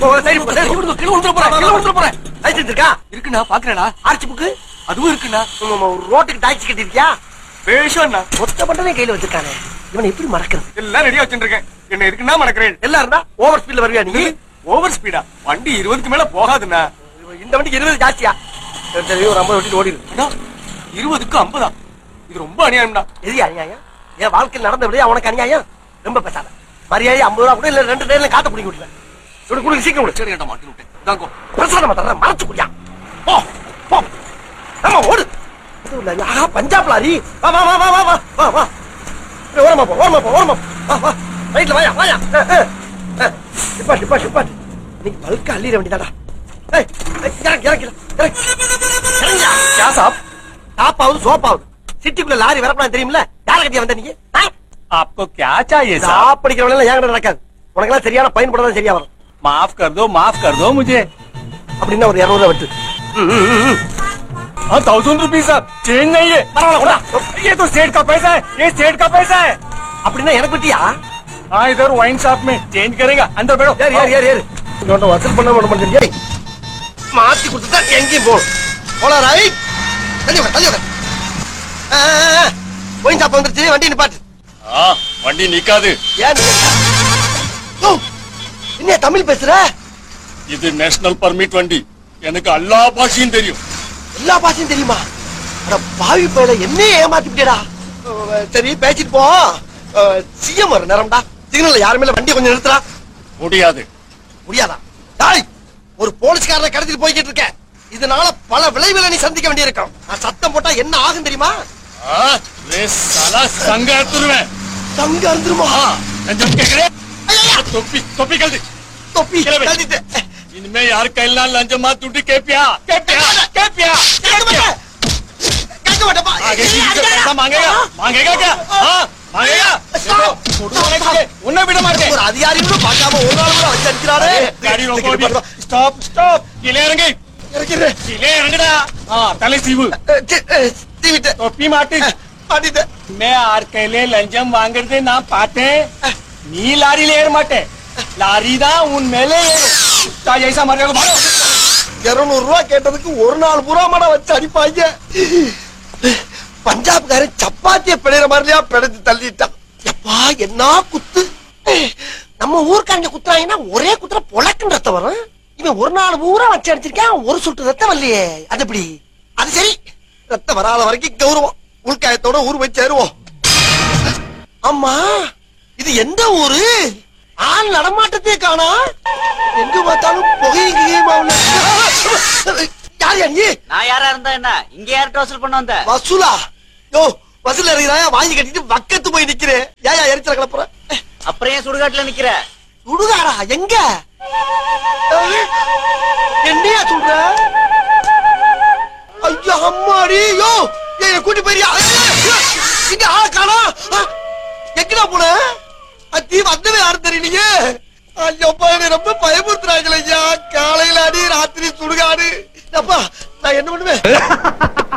ஓ, சரி போ, சரி, விழுந்து, கீழே விழுந்துற போறேன், கீழே விழுந்துற போறேன். லைசென்ஸ் இருக்கா? இருக்குண்ணா பாக்குறேண்ணா ஆர்ச்சி புக்கு? அதுவும் இருக்குண்ணா உம், உம், ஒரு ரோட்டுக்கு டாக்ஸி கட்டிருக்கியா? பேஷண்ணா மொத்த பட்டமே கையில வச்சிருக்கானே. இவனை எப்படி மறக்கிறது? எல்லாம் ரெடியா வச்சுருக்கேன் என்ன இருக்குன்னா மணக்கிறேன் எல்லாம் இருந்தா ஓவர் ஸ்பீட்ல வருவியா நீ? ஓவர் ஸ்பீடா வண்டி இருபதுக்கு மேல போகாதுண்ணா இந்த வண்டிக்கு இருபது ஜாஸ்தியா? சரி, சரி, ஒரு ஐம்பது ஓட்டிட்டு ஓடிடு. அண்ணா இருபதுக்கு ஐம்பதா இது ரொம்ப அநியாயம்டா எது அநியாயம்? என் வாழ்க்கையில் நடந்த விடையா உனக்கு அநியாயம்? ரொம்ப பேசாத. மரியாதை ஐம்பது ரூபா கூட இல்ல ரெண்டு டேர்ல காத்த பிடிக்க விட்டுருவேன். இவனை கொடுங்க, சீக்கிரம் கொடு. சரி ஏன்டா மாட்டி விட்டேன் தாங்கோ பிரசாதமா தர்றேன், மறைச்சு குடியா. போ, போ. ஆமா, ஓடு. அதுவும் இல்ல, ஆஹா, பஞ்சாப் லாரி. வா, வா, வா, வா, வா, வா, வா, வா. ஏய், ஓரமா போ, ஓரமா போ, ஓரமா போ. வா, வா. ரைட்ல வாயா, வாயா. ஏய், ஏய், ஏய். நிப்பாட்டு, நிப்பாட்டு, நிப்பாட்டு. இன்னைக்கு பல்கா அள்ளிட வேண்டியதாடா. ஏய், ஏய், இறங்கு, இறங்கு, இறங்கு. இறங்குயா. யா சாப். டாப்பாவது, சோப்பாவது. சிட்டிக்குள்ள லாரி வரக்கூடாது தெரியுமில்ல யார கட்டியா வந்த நீங்க ஆ? आपको क्या चाहिए சாப்பிடிக்கிறவங்க எல்லாம் என்கிட்ட நடக்காது உனக்கெல்லாம் சரியான பயன்படுறதா சரியா வரும் माफ कर दो माफ कर दो मुझे அப்படின்னா ஒரு இருநூறு ரூபா விட்டு ம், ம், ம், ம். हाँ थाउजेंड रुपीज साहब चेंज नहीं है பரவாயில்ல கொண்டா. ये तो सेठ का पैसा है ये सेठ का पैसा है அப்படின்னா எனக்கு விட்டியா हाँ इधर वाइन शॉप में चेंज करेगा अंदर बैठो ஏறு ஏறு ஏறு ஏறு இவன்ட்ட வசூல் பண்ண விட மாட்டேன் ஏய் மாத்தி கொடுத்துட்டா எங்கேயும் போகும் போலாம் ரைட் தள்ளி உட்கார், தள்ளி உட்கார். ஆ, ஆ, ஆ. போய் சாப்பா வந்துருச்சு வண்டி நிப்பாட்டு हाँ வண்டி நிக்காது ஏன் நிக்கா? ஓ, என்ன தமிழ் பேசுற இது நேஷனல் பர்மிட் வண்டி எனக்கு எல்லா பாஷையும் தெரியும் எல்லா பாஷையும் தெரியுமா அட பாவி பையில என்னையே ஏமாத்திட்டேடா சரி பேசிட்டு போ சிஎம் வர நேரம்டா சிக்னல்ல யாருமே இல்ல, வண்டியை கொஞ்சம் நிறுத்துறா முடியாது முடியாதா டாய் ஒரு போலீஸ்காரனை கடத்திட்டு போய்கிட்டு இருக்க இதனால பல விளைவுகளை நீ சந்திக்க வேண்டியிருக்கும் நான் சத்தம் போட்டா என்ன ஆகும் தெரியுமா ஆ, ரே சாலா சங்க எடுத்துருவேன் தங்க அறுந்துருமா ஆ, லஞ்சம் கேக்குறே தொப்பி தொப்பி கழுது தொப்பி கிளம்பு. கழட்டிட்டு. இனிமே யாரு கையெல்லாம் லஞ்சமா துட்டு கேப்பியா கேப்பியா கேப்பியா கேட்க கேப்பியா மாட்டேன். கேட்க மாட்டேப்பா. आगे किसी से அடிக்காத. पैसा मांगेगा मांगेगा क्या हाँ मांगेगा देखो, छोड़ो नहीं तुझे, उन्हें भी न मार के ஒரு அதிகாரி கூட பார்க்காம ஒரு நாள் கூட வச்சு அடிக்கிறாரு गाड़ी रोको अभी स्टॉप स्टॉप किले इறங்கு இறக்கிறேன் किले இறங்குடா हाँ तले सीவு தீவிட்டு टोपी माटी மாட்டிட்டேன் मैं ஆர் கையிலே லஞ்சம் வாங்குறது நான் பார்த்தேன் நீ லாரியில ஏற மாட்டேன் லாரி தான் உன் மேலே ஏறும் குத்தா ஜெய்சா மரியாதை மாறோ இருநூறு ரூபாய் கேட்டதுக்கு ஒரு நாள் பூரா மடம் வச்சு அடிப்பாங்க பஞ்சாப்காரன் சப்பாத்திய பிழைற மாதிரியா பிழைச்சு தள்ளிட்டான் எப்பா என்ன குத்து நம்ம ஊர்க்காரங்க குத்துறாங்கன்னா ஒரே குத்துற பொழக்குன்னு ரத்தம் வரும் இவன் ஒரு நாள் பூரா வச்சு அடிச்சிருக்கான் ஒரு சொட்டு ரத்தம் வரலையே அது எப்படி அது சரி ரத்தம் வராத வரைக்கும் கௌரவம் உள்காயத்தோட ஊர் போய் சேருவோம் ஆமா இது எந்த ஊரு ஆள் நடமாட்டத்தே காணா எங்க பார்த்தாலும் புகையும் கிகையுமா உள்ள யார் யா நீ நான் யாரா இருந்தா என்ன இங்க யார்கிட்ட வசூல் பண்ண வந்த வசூலா யோ வசூல் இறங்கிறாயா வாங்கி கட்டிட்டு வக்கத்து போய் நிக்கிறேன் ஏயா எரிச்சல கிளப்புற அப்புறம் ஏன் சுடுகாட்டுல நிக்கிற சுடுகாடா எங்க அஹ், என்னையா சொல்ற ஐயா அம்மாடி யோ ஏய் கூட்டி போயிரியா இங்க ஆள காணா எங்கடா போன அத்தி வந்தவே யாரும் தெரியலீங்க ஐயோ என்ன ரொம்ப பயமுறுத்துறாங்களே ஐயா காலையில அடி ராத்திரி சுடுகாடு அப்பா நான் என்ன பண்ணுவேன்